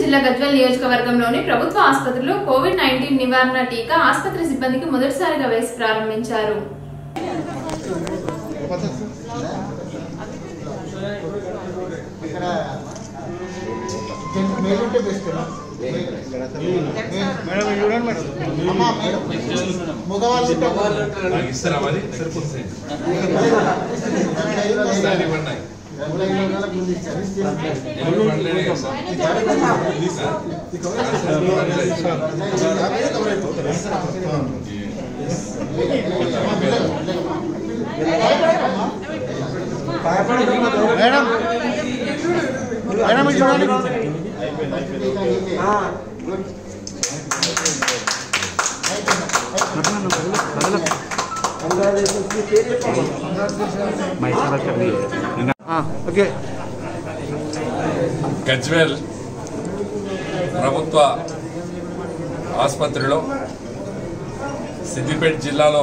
జిల్లా గజ్వెల్ నియోజకవర్గంలోని ప్రభుత్వ ఆసుపత్రిలో కోవిడ్ నైన్టీన్ నివారణ టీకా ఆసుపత్రి సిబ్బందికి మొదటిసారిగా వేసి ప్రారంభించారు ఇక్కడ మేలుంటే బెస్ట్ మేడం ఇది చూడండి మేడం అమ్మా మేడం మగవాళ్ళు ఉంటే నాకు ఇస్తారా మరి సరిపోతుంది సార్ ఇవ్వండి ఎవరు పడలేదే కదా సార్ మేడం మేడం ఇది చూడండి ఓకే గజ్వేల్ ప్రభుత్వ ఆసుపత్రిలో సిద్దిపేట జిల్లాలో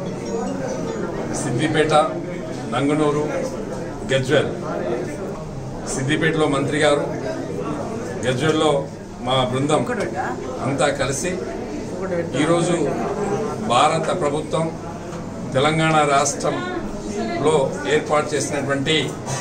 సిద్దిపేట నంగనూరు గజ్వేల్ సిద్దిపేటలో మంత్రి గారు గజ్వేల్లో మా బృందం అంతా కలిసి ఈరోజు భారత ప్రభుత్వం తెలంగాణ రాష్ట్రంలో ఏర్పాటు చేసినటువంటి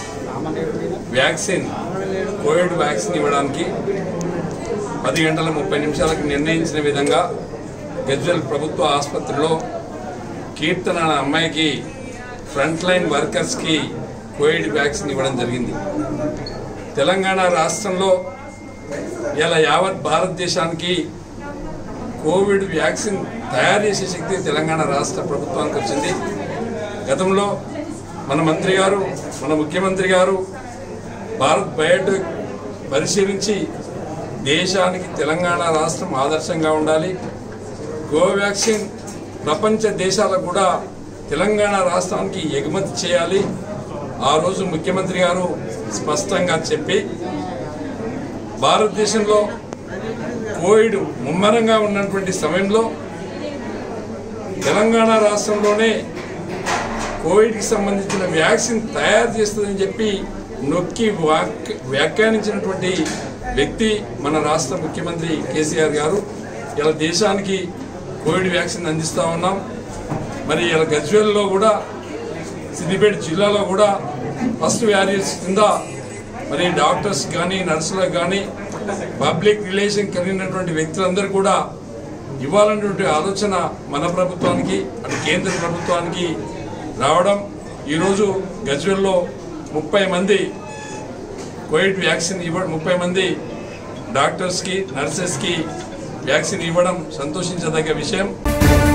వ్యాక్సిన్ కోవిడ్ వ్యాక్సిన్ ఇవ్వడానికి పది గంటల ముప్పై నిమిషాలకు నిర్ణయించిన విధంగా గజ్వెల్ ప్రభుత్వ ఆసుపత్రిలో కీర్తన అనే అమ్మాయికి ఫ్రంట్ లైన్ వర్కర్స్కి కోవిడ్ వ్యాక్సిన్ ఇవ్వడం జరిగింది తెలంగాణ రాష్ట్రంలో ఇలా యావత్ భారతదేశానికి కోవిడ్ వ్యాక్సిన్ తయారు చేసే శక్తి తెలంగాణ రాష్ట్ర ప్రభుత్వానికి వచ్చింది గతంలో మన మంత్రి గారు మన ముఖ్యమంత్రి గారు భారత్ బయోటెక్ పరిశీలించి దేశానికి తెలంగాణ రాష్ట్రం ఆదర్శంగా ఉండాలి కోవాక్సిన్ ప్రపంచ దేశాలకు కూడా తెలంగాణ రాష్ట్రానికి ఎగుమతి చేయాలి ఆ రోజు ముఖ్యమంత్రి గారు స్పష్టంగా చెప్పి భారతదేశంలో కోవిడ్ ముమ్మరంగా ఉన్నటువంటి సమయంలో తెలంగాణ రాష్ట్రంలోనే కోవిడ్కి సంబంధించిన వ్యాక్సిన్ తయారు చేస్తుందని చెప్పి నొక్కి వాక్ వ్యాఖ్యానించినటువంటి వ్యక్తి మన రాష్ట్ర ముఖ్యమంత్రి కేసీఆర్ గారు ఇలా దేశానికి కోవిడ్ వ్యాక్సిన్ అందిస్తూ ఉన్నాం మరి ఇలా గజ్వేల్లో కూడా సిద్దిపేట జిల్లాలో కూడా ఫస్ట్ వ్యారియర్స్ కింద మరి డాక్టర్స్ కానీ నర్సులకు కానీ పబ్లిక్ రిలేషన్ కలిగినటువంటి వ్యక్తులందరూ కూడా ఇవ్వాలన్నటువంటి ఆలోచన మన ప్రభుత్వానికి అటు కేంద్ర ప్రభుత్వానికి రావడం ఈరోజు గజ్వెల్లో ముప్పై మంది కోవిడ్ వ్యాక్సిన్ ఇవ్వడం ముప్పై మంది డాక్టర్స్కి నర్సెస్కి వ్యాక్సిన్ ఇవ్వడం సంతోషించదగ్గ విషయం